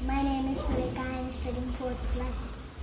My name is Sureka. I am studying fourth class.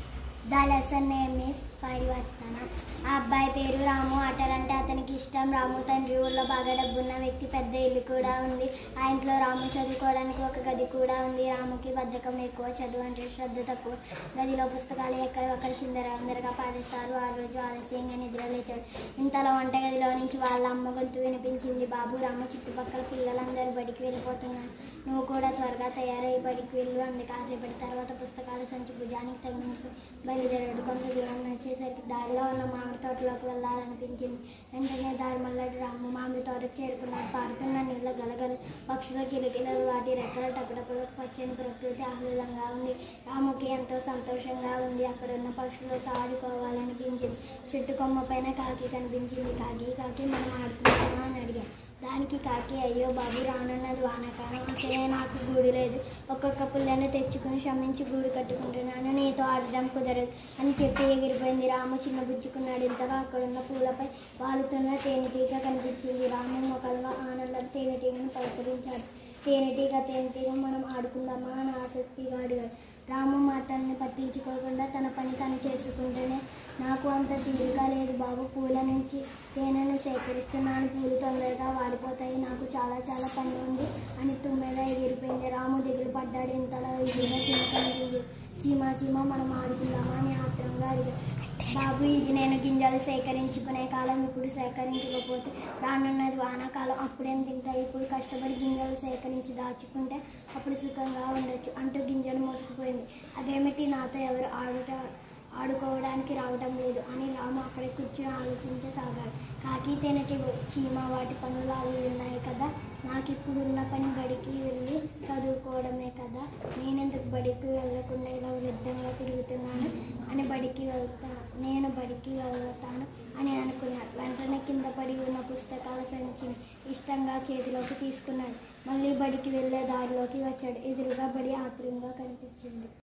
The lesson name is పరివర్తన ఆ అబ్బాయి పేరు రాము ఆటలంటే అతనికి ఇష్టం రాము తండ్రి ఊళ్ళో బాగా డబ్బున్న వ్యక్తి పెద్ద ఇల్లు కూడా ఉంది ఆ ఇంట్లో రాము చదువుకోవడానికి ఒక గది కూడా ఉంది రాముకి బద్ధకం ఎక్కువ చదువు అంటే శ్రద్ధ తక్కువ గదిలో పుస్తకాలు ఎక్కడ ఒకరి చిందర అందరగా పాటిస్తారు ఆ రోజు ఆలస్యంగా నిద్ర లేచాడు ఇంతలో వంటగదిలో నుంచి వాళ్ళ అమ్మ గొంతు వినిపించింది బాబు రాము చుట్టుపక్కల పిల్లలందరూ బడికి వెళ్ళిపోతున్నారు నువ్వు కూడా త్వరగా తయారై బడికి వెళ్ళు అంది కాసేపటి తర్వాత పుస్తకాల సంచి భుజానికి తగిలించుకుని బయలుదేరాడు కొంత దూరం నడిచేసరికి దారిలో ఉన్న మామిడి తోటలోకి వెళ్ళాలనిపించింది వెంటనే దారి మల్లడి రాము మామిడి తోటకు చేరుకున్నాడు పారుతున్న నీళ్ళ గలగలు పక్షుల కిలకిలలు వాటి రెక్కల టపటపలు పచ్చని ప్రకృతి ఆహ్లాదంగా ఉంది రాముకి ఎంతో సంతోషంగా ఉంది అక్కడున్న పక్షులతో ఆడుకోవాలనిపించింది చెట్టు కొమ్మ పైన కాకి కనిపించింది కాకి కాకి మనం ఆడుకుంటామా అని అడిగాను దానికి కాకి అయ్యో బాబు రానున్నది వానకాలం అసలే నాకు గూడు లేదు ఒక్కొక్క పుల్లను తెచ్చుకుని శ్రమించి గూడు కట్టుకుంటున్నాను నీతో ఆడడం కుదరదు అని చెప్పి ఎగిరిపోయింది రాము చిన్న బుజ్జుకున్నాడు ఇంతగా అక్కడున్న పూలపై వాలుతున్న తేనెటీగ కనిపించింది రాము మొక్కల్లో ఆనందం తేనెటీగను పలకరించాడు తేనెటీగ తేనెటీగ మనం ఆడుకుందామా అని ఆసక్తిగా అడిగాడు రాము మాటల్ని పట్టించుకోకుండా తన పని తను చేసుకుంటేనే నాకు అంత తీరిక లేదు బాబు పూల నుంచి తేనెను సేకరిస్తున్నాను పూలు తొందరగా వాడిపోతాయి నాకు చాలా చాలా పని ఉంది అని తుమ్మెద ఎగిరిపోయింది రాము దిగులు పడ్డాడు ఇంతలో ఇదిగా చీమ కనిపించింది చీమ చీమ మనం ఆడుకుందామా అని ఆత్రంగా అడిగాడు బాబు ఇది నేను గింజలు సేకరించుకునే కాలం ఇప్పుడు సేకరించకపోతే రానున్నది వానాకాలం అప్పుడేం తింటాయి ఇప్పుడు కష్టపడి గింజలు సేకరించి దాచుకుంటే అప్పుడు సుఖంగా ఉండొచ్చు అంటూ గింజలు మోసుకుపోయింది అదేమిటి నాతో ఎవరు ఆడుట ఆడుకోవడానికి రావడం లేదు అని రాము అక్కడ కూర్చుని ఆలోచించసాగాడు కాకి తేనెటి చీమ వాటి పనులు అవి ఉన్నాయి కదా నాకు ఇప్పుడు ఉన్న పని బడికి వెళ్ళి చదువుకోవడమే కదా నేనెందుకు బడికి వెళ్ళకుండా ఇలా వృద్ధంగా తిరుగుతున్నాను అని బడికి వెళ్తా నేను బడికి వెళ్తాను అని అనుకున్నాడు వెంటనే కింద పడి ఉన్న పుస్తకాల సంచిని ఇష్టంగా చేతిలోకి తీసుకున్నాడు మళ్ళీ బడికి వెళ్ళే దారిలోకి వచ్చాడు ఎదురుగా బడి ఆతురంగా కనిపించింది